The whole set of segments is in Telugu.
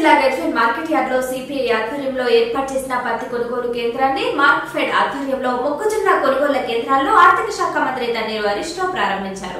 జిల్లా గెడ్ఫెడ్ మార్కెట్ యార్డ్ లో సిపిఐ ఆధ్వర్యంలో ఏర్పాటు చేసిన పత్తి కొనుగోలు కేంద్రాన్ని మార్క్ఫెడ్ ఆధ్వర్యంలో మొక్కజొన్న కొనుగోళ్ల కేంద్రాల్లో ఆర్థిక శాఖ మంత్రి తన్నీరు హరీష్ రావు ప్రారంభించారు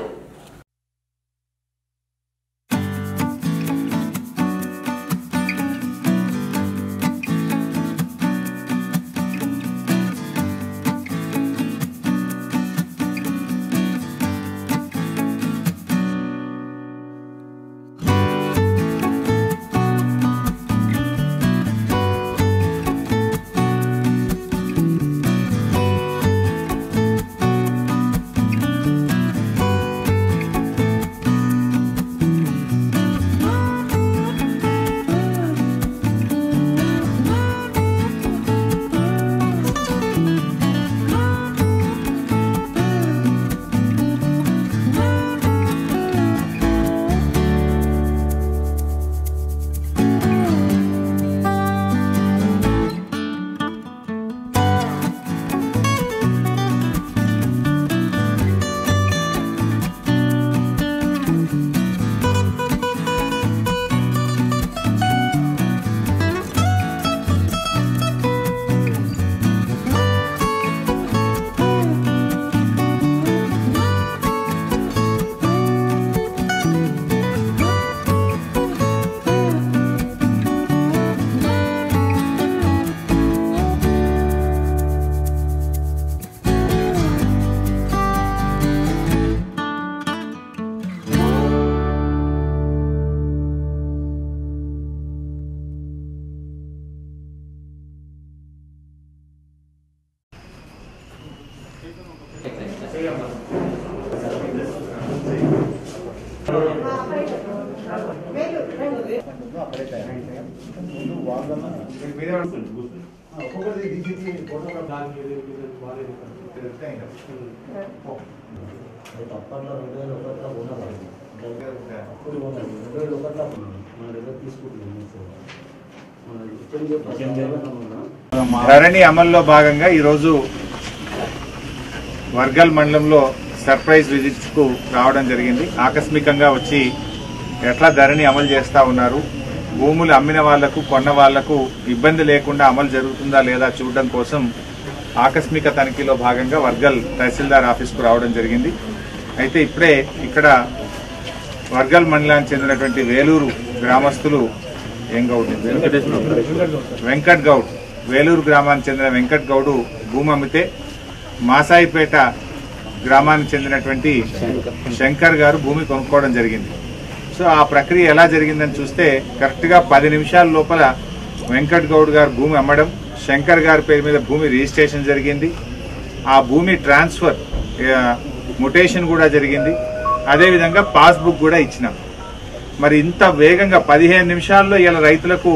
ఒక్కొక్కటి తీసి ఫోటోగ్రాఫ్ అప్పట్లో రెండు వేల ఒకటిలో ఉన్నది అప్పుడు ఉన్నది రెండు వేల ఒకటిలో మన దగ్గర తీసుకుంటున్నాం మన ఇష్టం ధరణి అమల్లో భాగంగా ఈరోజు వర్గల్ మండలంలో సర్ప్రైజ్ విజిట్స్ కు రావడం జరిగింది ఆకస్మికంగా వచ్చి ఎట్లా ధరణి అమలు చేస్తా ఉన్నారు భూములు అమ్మిన వాళ్లకు కొన్న వాళ్లకు ఇబ్బంది లేకుండా అమలు జరుగుతుందా లేదా చూడడం కోసం ఆకస్మిక తనిఖీలో భాగంగా వర్గల్ తహసీల్దార్ ఆఫీస్కు రావడం జరిగింది అయితే ఇప్పుడే ఇక్కడ వర్గల్ మండలానికి చెందినటువంటి వేలూరు గ్రామస్తులు ఏం గౌడ్ వెంకట్ గౌడ్ వేలూరు గ్రామానికి చెందిన వెంకట్ గౌడు భూమి అమ్మితే మాసాయిపేట గ్రామానికి చెందినటువంటి శంకర్ గారు భూమి కొనుక్కోవడం జరిగింది సో ఆ ప్రక్రియ ఎలా జరిగిందని చూస్తే కరెక్ట్గా పది నిమిషాల లోపల వెంకట్ గౌడ్ గారు భూమి అమ్మడం శంకర్ గారి పేరు మీద భూమి రిజిస్ట్రేషన్ జరిగింది ఆ భూమి ట్రాన్స్ఫర్ ముటేషన్ కూడా జరిగింది అదేవిధంగా పాస్బుక్ కూడా ఇచ్చినాం మరి ఇంత వేగంగా పదిహేను నిమిషాల్లో ఇలా రైతులకు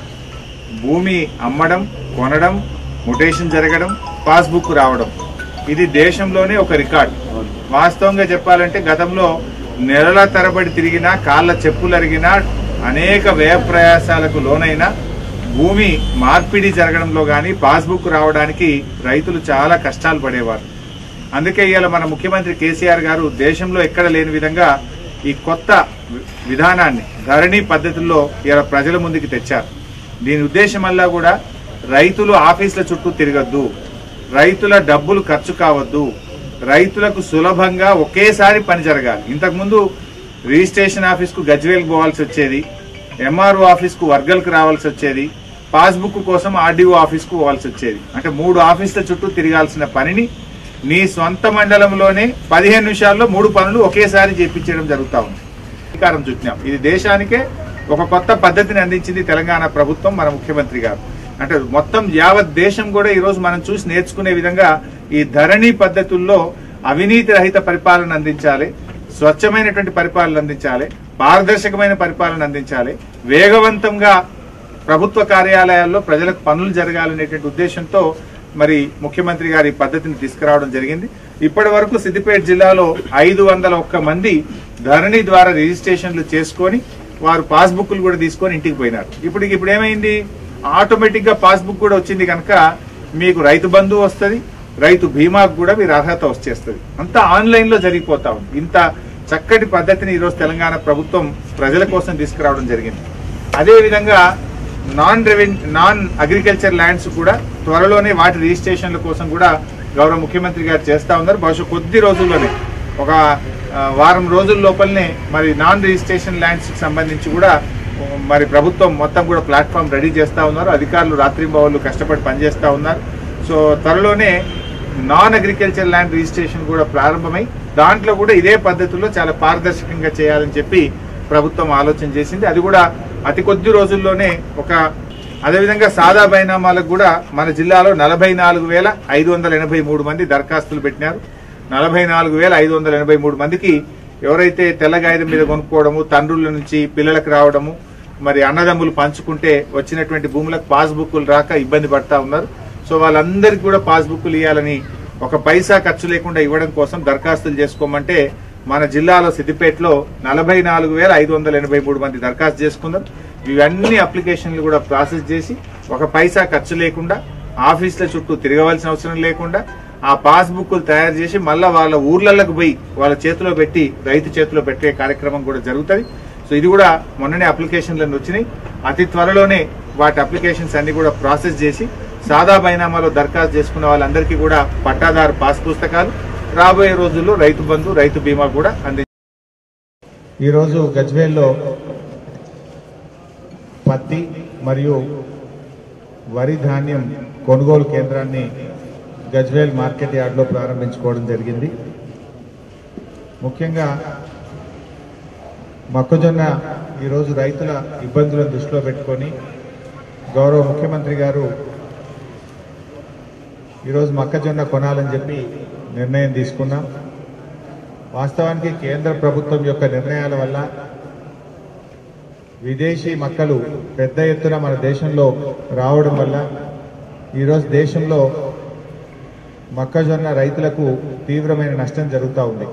భూమి అమ్మడం కొనడం ముటేషన్ జరగడం పాస్బుక్ రావడం ఇది దేశంలోనే ఒక రికార్డ్ వాస్తవంగా చెప్పాలంటే గతంలో నెలల తరబడి తిరిగినా కాళ్ళ చెప్పులు అరిగినా అనేక వ్యయ ప్రయాసాలకు లోనైన భూమి మార్పిడి జరగడంలో గాని పాస్బుక్ రావడానికి రైతులు చాలా కష్టాలు పడేవారు అందుకే ఇవాళ మన ముఖ్యమంత్రి కేసీఆర్ గారు దేశంలో ఎక్కడ లేని విధంగా ఈ కొత్త వి- విధానాన్ని ధరణి పద్ధతుల్లో ఇలా ప్రజల ముందుకు తెచ్చారు దీని ఉద్దేశం వల్ల కూడా రైతులు ఆఫీసుల చుట్టూ తిరగద్దు రైతుల డబ్బులు ఖర్చు కావద్దు రైతులకు సులభంగా ఒకేసారి పని జరగాలి ఇంతకుముందు రిజిస్ట్రేషన్ ఆఫీస్కు గజ్వేల్కి పోవాల్సి వచ్చేది ఎంఆర్ఓ ఆఫీస్కు వర్గల్కి రావాల్సి వచ్చేది పాస్బుక్ కోసం ఆర్డీఓ ఆఫీస్కు పోవాల్సి వచ్చేది అంటే మూడు ఆఫీసుల చుట్టూ తిరగాల్సిన పనిని నీ సొంత మండలంలోనే పదిహేను నిమిషాల్లో మూడు పనులు ఒకేసారి చేపించడం జరుగుతా ఉంది అధికారం చుట్టినాం ఇది దేశానికే ఒక కొత్త పద్ధతిని అందించింది తెలంగాణ ప్రభుత్వం మన ముఖ్యమంత్రి గారు అంటే మొత్తం యావత్ దేశం కూడా ఈ రోజు మనం చూసి నేర్చుకునే విధంగా ఈ ధరణి పద్ధతుల్లో అవినీతి రహిత పరిపాలన అందించాలి స్వచ్ఛమైనటువంటి పరిపాలన అందించాలి పారదర్శకమైన పరిపాలన అందించాలి వేగవంతంగా ప్రభుత్వ కార్యాలయాల్లో ప్రజలకు పనులు జరగాలనేటువంటి ఉద్దేశంతో మరి ముఖ్యమంత్రి గారి ఈ పద్ధతిని తీసుకురావడం జరిగింది ఇప్పటి వరకు సిద్దిపేట జిల్లాలో ఐదు వందల ఒక్క మంది ధరణి ద్వారా రిజిస్ట్రేషన్లు చేసుకొని వారు పాస్బుక్లు కూడా తీసుకొని ఇంటికి పోయినారు ఇప్పుడు ఇప్పుడు ఏమైంది ఆటోమేటిక్ గా పాస్బుక్ కూడా వచ్చింది కనుక మీకు రైతు బంధు వస్తుంది రైతు బీమాకు కూడా మీరు అర్హత వచ్చేస్తుంది అంతా ఆన్లైన్ లో జరిగిపోతా ఉంది ఇంత చక్కటి పద్ధతిని ఈరోజు తెలంగాణ ప్రభుత్వం ప్రజల కోసం తీసుకురావడం జరిగింది అదేవిధంగా non revenue non agriculture lands కూడా త్వరలోనే వాటి రిజిస్ట్రేషన్ల కోసం కూడా గౌరవ ముఖ్యమంత్రి గారు చేస్తా ఉన్నారు బహుశా కొద్ది రోజుల్లోనే ఒక ఆ, వారం రోజుల లోపలనే మరి నాన్ రిజిస్ట్రేషన్ ల్యాండ్స్ కి సంబంధించి కూడా మరి ప్రభుత్వం మొత్తం కూడా ప్లాట్ఫామ్ రెడీ చేస్తా ఉన్నారు అధికారులు రాత్రింబవళ్ళు కష్టపడి పనిచేస్తా ఉన్నారు సో త్వరలోనే నాన్ అగ్రికల్చర్ ల్యాండ్ రిజిస్ట్రేషన్ కూడా ప్రారంభమై దాంట్లో కూడా ఇదే పద్ధతిలో చాలా పారదర్శకంగా చేయాలని చెప్పి ప్రభుత్వం ఆలోచన చేసింది అది కూడా అతి కొద్ది రోజుల్లోనే ఒక అదేవిధంగా సాదా బైనామాలకు కూడా మన జిల్లాలో నలభై నాలుగు వేల ఐదు వందల ఎనభై మూడు మంది దరఖాస్తులు పెట్టినారు నలభై నాలుగు వేల ఐదు వందల ఎనభై మూడు మందికి ఎవరైతే తెల్ల కాగితం మీద కొనుక్కోవడము తండ్రుల నుంచి పిల్లలకు రావడము మరి అన్నదమ్ములు పంచుకుంటే వచ్చినటువంటి భూములకు పాస్బుక్లు రాక ఇబ్బంది పడతా ఉన్నారు సో వాళ్ళందరికీ కూడా పాస్బుక్లు ఇవ్వాలని ఒక పైసా ఖర్చు లేకుండా ఇవ్వడం కోసం దరఖాస్తులు చేసుకోమంటే మన జిల్లాలో సిద్దిపేటలో నలభై నాలుగు వేల ఐదు వందల ఎనభై మూడు మంది దరఖాస్తు చేసుకున్నారు ఇవన్నీ అప్లికేషన్లు కూడా ప్రాసెస్ చేసి ఒక పైసా ఖర్చు లేకుండా ఆఫీసుల చుట్టూ తిరగవలసిన అవసరం లేకుండా ఆ పాస్బుక్లు తయారు చేసి మళ్ళా వాళ్ళ ఊర్లలోకి పోయి వాళ్ళ చేతిలో పెట్టి రైతు చేతిలో పెట్టే కార్యక్రమం కూడా జరుగుతుంది సో ఇది కూడా మొన్ననే అప్లికేషన్లను వచ్చినాయి అతి త్వరలోనే వాటి అప్లికేషన్స్ అన్ని కూడా ప్రాసెస్ చేసి సాదా బైనామాలో దరఖాస్తు చేసుకున్న వాళ్ళందరికీ కూడా పట్టాదారు పాస్ పుస్తకాలు రాబోయే రోజుల్లో రైతు బంధు రైతు బీమా కూడా అంది ఈరోజు గజ్వేల్లో పత్తి మరియు వరి ధాన్యం కొనుగోలు కేంద్రాన్ని గజ్వేల్ మార్కెట్ యార్డ్లో ప్రారంభించుకోవడం జరిగింది ముఖ్యంగా మొక్కజొన్న ఈరోజు రైతుల ఇబ్బందులను దృష్టిలో పెట్టుకొని గౌరవ ముఖ్యమంత్రి గారు ఈరోజు మొక్కజొన్న కొనాలని చెప్పి నిర్ణయం తీసుకున్నాం వాస్తవానికి కేంద్ర ప్రభుత్వం యొక్క నిర్ణయాల వల్ల విదేశీ మక్కలు పెద్ద ఎత్తున మన దేశంలో రావడం వల్ల ఈరోజు దేశంలో మొక్కజొన్న రైతులకు తీవ్రమైన నష్టం జరుగుతూ ఉంది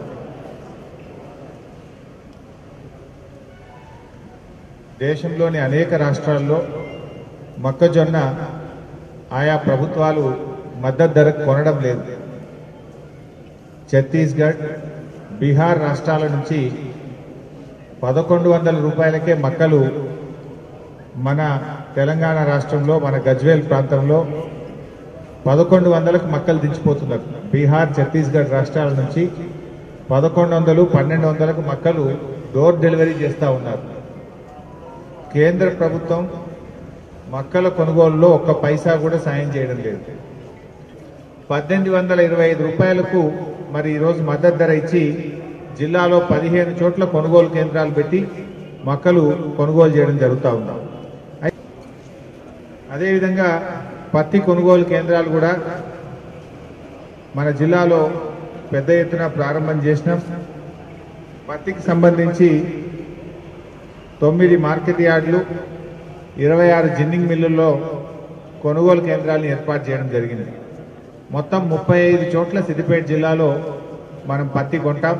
దేశంలోని అనేక రాష్ట్రాల్లో మొక్కజొన్న ఆయా ప్రభుత్వాలు మద్దతు ధరకు కొనడం లేదు ఛత్తీస్గఢ్ బీహార్ రాష్ట్రాల నుంచి పదకొండు వందల రూపాయలకే మక్కలు మన తెలంగాణ రాష్ట్రంలో మన గజ్వేల్ ప్రాంతంలో పదకొండు వందలకు మక్కలు దించిపోతున్నారు బీహార్ ఛత్తీస్గఢ్ రాష్ట్రాల నుంచి పదకొండు వందలు పన్నెండు వందలకు మక్కలు డోర్ డెలివరీ చేస్తూ ఉన్నారు కేంద్ర ప్రభుత్వం మక్కల కొనుగోలులో ఒక్క పైసా కూడా సాయం చేయడం లేదు పద్దెనిమిది వందల ఇరవై ఐదు రూపాయలకు మరి ఈరోజు మద్దతు ధర ఇచ్చి జిల్లాలో పదిహేను చోట్ల కొనుగోలు కేంద్రాలు పెట్టి మొక్కలు కొనుగోలు చేయడం జరుగుతూ ఉంది అయి- అదేవిధంగా పత్తి కొనుగోలు కేంద్రాలు కూడా మన జిల్లాలో పెద్ద ఎత్తున ప్రారంభం చేసినాం పత్తికి సంబంధించి తొమ్మిది మార్కెట్ యార్డులు ఇరవై ఆరు జిన్నింగ్ మిల్లుల్లో కొనుగోలు కేంద్రాలను ఏర్పాటు చేయడం జరిగింది మొత్తం ముప్పై ఐదు చోట్ల సిద్దిపేట జిల్లాలో మనం పత్తి కొంటాం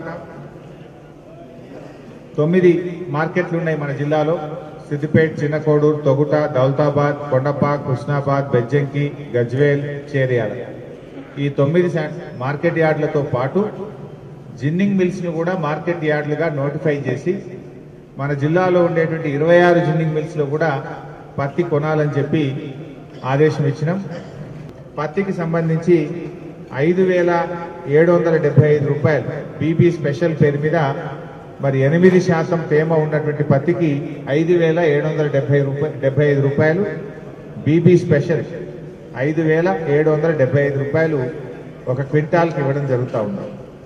తొమ్మిది మార్కెట్లు ఉన్నాయి మన జిల్లాలో సిద్దిపేట చిన్నకోడూరు తొగుట దౌలతాబాద్ కొండపాక్ కృష్ణాబాద్ బెజ్జంకి గజ్వేల్ చేరియాల ఈ తొమ్మిది శా- మార్కెట్ యార్డులతో పాటు జిన్నింగ్ మిల్స్ ను కూడా మార్కెట్ యార్డులుగా నోటిఫై చేసి మన జిల్లాలో ఉండేటువంటి ఇరవై ఆరు జిన్నింగ్ మిల్స్ లో కూడా పత్తి కొనాలని చెప్పి ఆదేశం ఇచ్చినాం పత్తికి సంబంధించి ఐదు వేల ఏడు వందల డెబ్బై ఐదు రూపాయలు బీబీ స్పెషల్ పేరు మీద మరి ఎనిమిది శాతం తేమ ఉన్నటువంటి పత్తికి ఐదు వేల ఏడు వందల డెబ్బై రూపాయలు డెబ్బై ఐదు రూపాయలు బీబీ స్పెషల్ ఐదు వేల ఏడు వందల డెబ్బై ఐదు రూపాయలు ఒక క్వింటాల్కి ఇవ్వడం జరుగుతూ ఉంది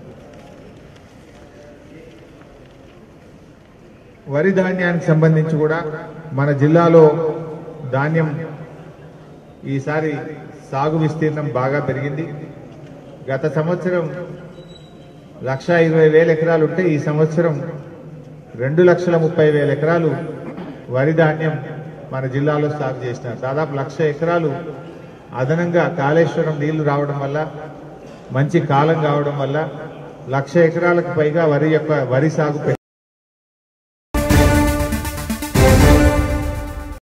వరి ధాన్యానికి సంబంధించి కూడా మన జిల్లాలో ధాన్యం ఈసారి సాగు విస్తీర్ణం బాగా పెరిగింది గత సంవత్సరం లక్ష ఇరవై వేల ఎకరాలు ఉంటే ఈ సంవత్సరం రెండు లక్షల ముప్పై వేల ఎకరాలు వరి ధాన్యం మన జిల్లాలో సాగు చేసినారు దాదాపు లక్ష ఎకరాలు అదనంగా కాళేశ్వరం నీళ్లు రావడం వల్ల మంచి కాలం కావడం వల్ల లక్ష ఎకరాలకు పైగా వరి యొక్క వరి సాగు పె-